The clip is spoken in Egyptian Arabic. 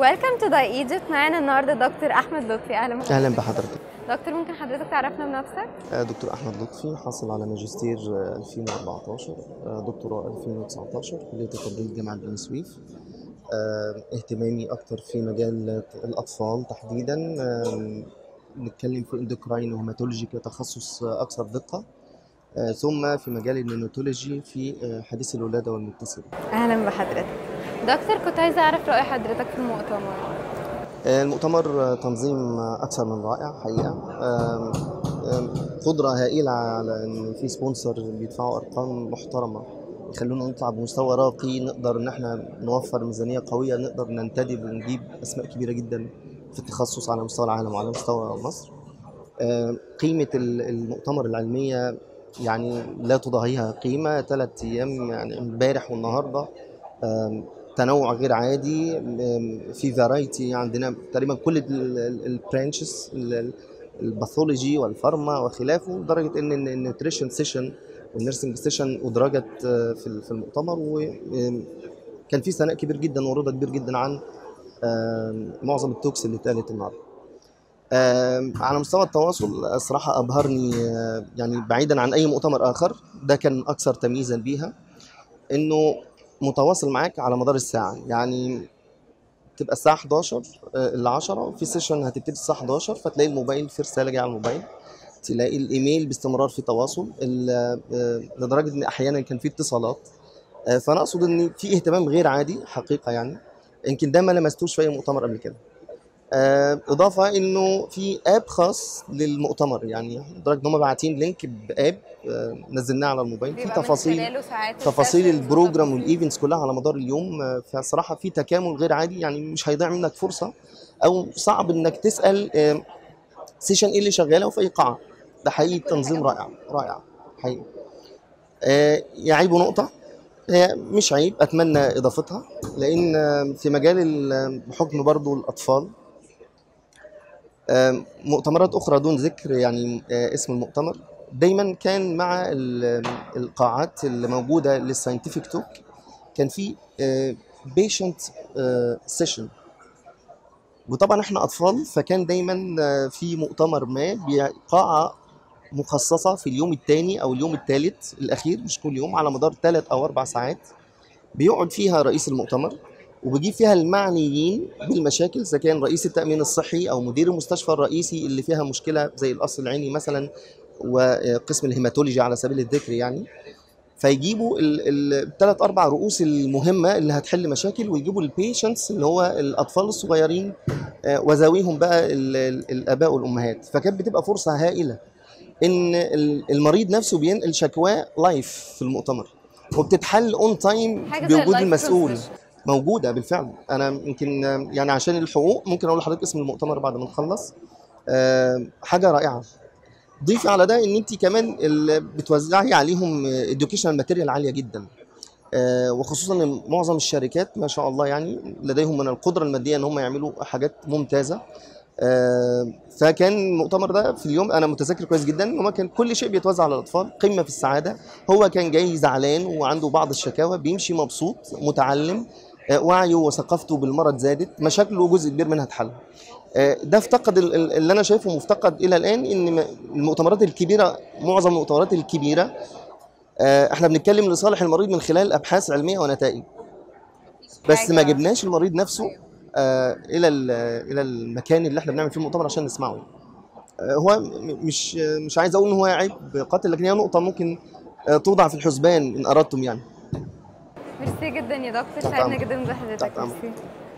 ويلكم تو ذا ايجيبت معانا النهارده دكتور احمد لطفي اهلا بحضرتك اهلا بحضرتك دكتور ممكن حضرتك تعرفنا بنفسك آه، دكتور احمد لطفي حاصل على ماجستير آه، 2014 آه، دكتوراه 2019 كليه التمريض جامعه بني سويف آه، اهتمامي اكتر في مجال الاطفال تحديدا آم، نتكلم في اندوكراين وهيماتولوجي كتخصص آه، اكثر دقه آه، ثم في مجال النيوناتولوجي في آه، حديث الولاده والمتصل اهلا بحضرتك دكتور كنت عايزه اعرف راي حضرتك في المؤتمر المؤتمر آه، تنظيم آه، أكثر من رائع حقيقة آم، آم، قدرة هائلة على إن في سبونسر بيدفعوا أرقام محترمة يخلونا نطلع بمستوى راقي نقدر إن إحنا نوفر ميزانية قوية نقدر ننتدب ونجيب أسماء كبيرة جدا في التخصص على مستوى العالم وعلى مستوى مصر آم، قيمة ال- المؤتمر العلمية يعني لا تضاهيها قيمة ثلاث أيام يعني امبارح والنهاردة آم، تنوع غير عادي آم، في فرايتي عندنا تقريبا كل البرانشز الباثولوجي والفارما وخلافه لدرجه ان النيوتريشن سيشن والنيرسنج سيشن ادرجت آه، في ال- في المؤتمر وكان في ثناء كبير جدا ورضا كبير جدا عن آم، معظم التوكس اللي اتقالت النهارده. آم، على مستوى التواصل الصراحه ابهرني آه، يعني بعيدا عن اي مؤتمر اخر ده كان اكثر تمييزا بيها انه متواصل معاك على مدار الساعه يعني تبقى الساعه 11 ل 10 في سيشن هتبتدي الساعه 11 فتلاقي الموبايل في رساله جايه على الموبايل تلاقي الايميل باستمرار في تواصل ال- آه، لدرجه ان احيانا كان في اتصالات آه، فانا اقصد ان في اهتمام غير عادي حقيقه يعني يمكن ده ما لمستوش في اي مؤتمر قبل كده آه، اضافه انه في اب خاص للمؤتمر يعني لدرجه ان هم باعتين لينك باب آه، نزلناه على الموبايل في بيبقى من تفاصيل خلاله ساعات تفاصيل السيشنز البروجرام وتفاصيل- والايفنتس كلها على مدار اليوم آه، فصراحه في تكامل غير عادي يعني مش هيضيع منك فرصه او صعب انك تسال آه، سيشن ايه اللي شغاله وفي اي قاعه ده حقيقي تنظيم رائع رائع حقيقي آه، يعيب نقطه هي مش عيب اتمنى اضافتها لان آه، في مجال ال- بحكم برضو الاطفال آه، مؤتمرات اخرى دون ذكر يعني آه، اسم المؤتمر دايما كان مع ال- القاعات اللي موجوده للساينتفك توك كان في بيشنت سيشن وطبعا احنا اطفال فكان دايما آه، في مؤتمر ما بي- قاعه مخصصه في اليوم الثاني او اليوم الثالث الاخير مش كل يوم على مدار ثلاث او اربع ساعات بيقعد فيها رئيس المؤتمر وبيجيب فيها المعنيين بالمشاكل اذا كان رئيس التامين الصحي او مدير المستشفى الرئيسي اللي فيها مشكله زي القصر العيني مثلا وقسم الهيماتولوجي على سبيل الذكر يعني فيجيبوا الثلاث اربع رؤوس المهمه اللي هتحل مشاكل ويجيبوا البيشنتس اللي هو الاطفال الصغيرين آه، وذويهم بقى ال- ال- الاباء والامهات فكانت بتبقى فرصه هائله ان ال- المريض نفسه بينقل شكواه لايف في المؤتمر وبتتحل اون تايم حاجة زي بوجود اللايف المسؤول ترانسميشن. موجوده بالفعل انا يمكن آه، يعني عشان الحقوق ممكن اقول لحضرتك اسم المؤتمر بعد ما نخلص آه، حاجه رائعه ضيفي على ده ان انت كمان ال- بتوزعي عليهم اديوكيشنال ماتيريال عاليه جدا آه، وخصوصا ان معظم الشركات ما شاء الله يعني لديهم من القدره الماديه ان هم يعملوا حاجات ممتازه آه، فكان المؤتمر ده في اليوم انا متذكر كويس جدا ان هو كان كل شيء بيتوزع على الاطفال قمه في السعاده هو كان جاي زعلان وعنده بعض الشكاوى بيمشي مبسوط متعلم آه، وعيه وثقافته بالمرض زادت مشاكله جزء كبير منها اتحل آه، ده افتقد ال- ال- اللي انا شايفه مفتقد الى الان ان م- المؤتمرات الكبيره معظم المؤتمرات الكبيره آه، احنا بنتكلم لصالح المريض من خلال ابحاث علميه ونتائج بس ما حاجة- جبناش المريض نفسه آه، الى ال- الى المكان اللي احنا بنعمل فيه المؤتمر عشان نسمعه آه، هو م- مش آه، مش عايز اقول ان هو عيب قاتل لكن هي نقطه ممكن آه، توضع في الحسبان ان اردتم يعني ميرسي جدا يا دكتور تحت سعدنا أمرك. جدا بحضرتك تحت أمرك. ميرسي